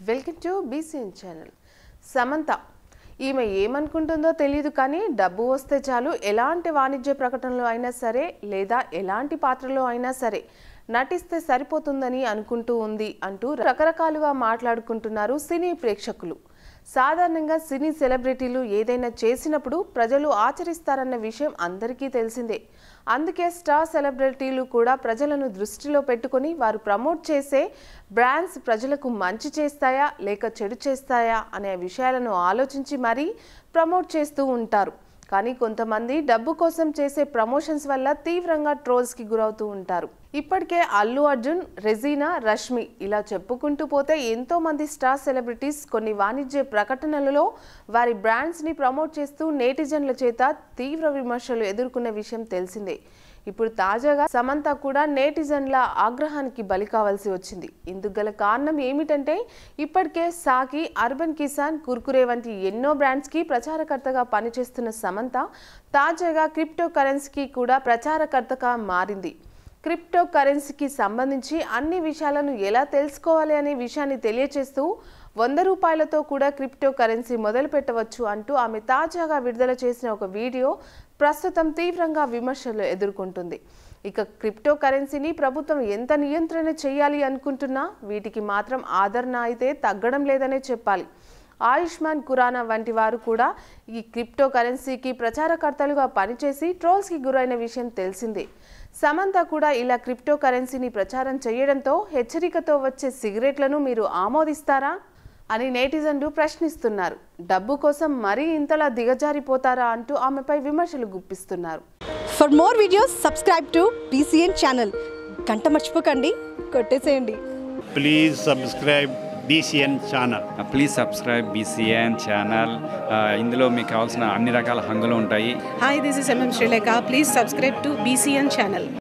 Welcome to BCN channel Samantha ఈమె ఏమనుకుంటుందో తెలియదు కానీ డబ్బు వస్తే చాలు ఎలాంటి వాణిజ్య ప్రకటనలో అయినా సరే లేదా ఎలాంటి పాత్రలో అయినా సరే నటిస్తే సరిపోతుందని అనుకుంటూ ఉంది అంటూ రకరకాలుగా మాట్లాడుకుంటున్నారు సినీ ప్రేక్షకులు సాధారణంగా సినీ సెలబ్రిటీలు ఏదైనా చేసినప్పుడు ప్రజలు ఆచరిస్తారన్న విషయం అందరికీ తెలిసిందే అందుకే స్టార్ సెలబ్రిటీలు కూడా ప్రజలను దృష్టిలో పెట్టుకొని వారు ప్రమోట్ చేసే బ్రాండ్స్ ప్రజలకు మంచి చేస్తాయా లేక చెడు చేస్తాయా అనే విషయాలను ఆలోచించి మరీ ప్రమోట్ చేస్తూ ఉంటారు కానీ కొంతమంది డబ్బు కోసం చేసే ప్రమోషన్స్ వల్ల తీవ్రంగా ట్రోల్స్కి గురవుతూ ఉంటారు ఇప్పటికే అల్లు అర్జున్ రెజీనా రష్మి ఇలా చెప్పుకుంటూ పోతే ఎంతో మంది స్టార్ సెలబ్రిటీస్ కొన్ని వాణిజ్య ప్రకటనలలో వారి బ్రాండ్స్ని ప్రమోట్ చేస్తూ నేటిజన్ల చేత తీవ్ర విమర్శలు ఎదుర్కొన్న విషయం తెలిసిందే ఇప్పుడు తాజాగా సమంత కూడా నేటిజన్ల ఆగ్రహానికి బలి కావాల్సి వచ్చింది ఇందుకు గల కారణం ఏమిటంటే ఇప్పటికే సాకి అర్బన్ కిసాన్ కుర్కురే వంటి ఎన్నో బ్రాండ్స్కి ప్రచారకర్తగా పనిచేస్తున్న సమంత తాజాగా క్రిప్టో కరెన్సీకి కూడా ప్రచారకర్తగా మారింది క్రిప్టో కరెన్సీకి సంబంధించి అన్ని విషయాలను ఎలా తెలుసుకోవాలి అనే విషయాన్ని తెలియచేస్తూ వంద రూపాయలతో కూడా క్రిప్టో కరెన్సీ మొదలు పెట్టవచ్చు అంటూ ఆమె తాజాగా విడుదల చేసిన ఒక వీడియో ప్రస్తుతం తీవ్రంగా విమర్శలు ఎదుర్కొంటుంది ఇక క్రిప్టో కరెన్సీని ప్రభుత్వం ఎంత నియంత్రణ చేయాలి అనుకుంటున్నా వీటికి మాత్రం ఆదరణ అయితే తగ్గడం లేదనే చెప్పాలి ఆయుష్మాన్ ఖురానా వంటి వారు కూడా ఈ క్రిప్టో కరెన్సీకి ప్రచారకర్తలుగా పనిచేసి ట్రోల్స్కి గురైన విషయం తెలిసిందే సమంత కూడా ఇలా క్రిప్టో కరెన్సీని ప్రచారం చేయడంతో హెచ్చరికతో వచ్చే సిగరెట్లను మీరు ఆమోదిస్తారా అని నేటిజన్లు ప్రశ్నిస్తున్నారు డబ్బు కోసం మరీ ఇంతలా దిగజారిపోతారా అంటూ ఆమెపై విమర్శలు గుప్పిస్తున్నారు for more videos subscribe to BCN channel గంట మర్చిపోకండి కొట్టేసేయండి please subscribe BCN channel please subscribe BCN channel ఇందులో మీకు కావాల్సిన అన్ని రకాల హంగులు ఉంటాయి Hi, this is MM Sri Lanka. Please subscribe to BCN channel.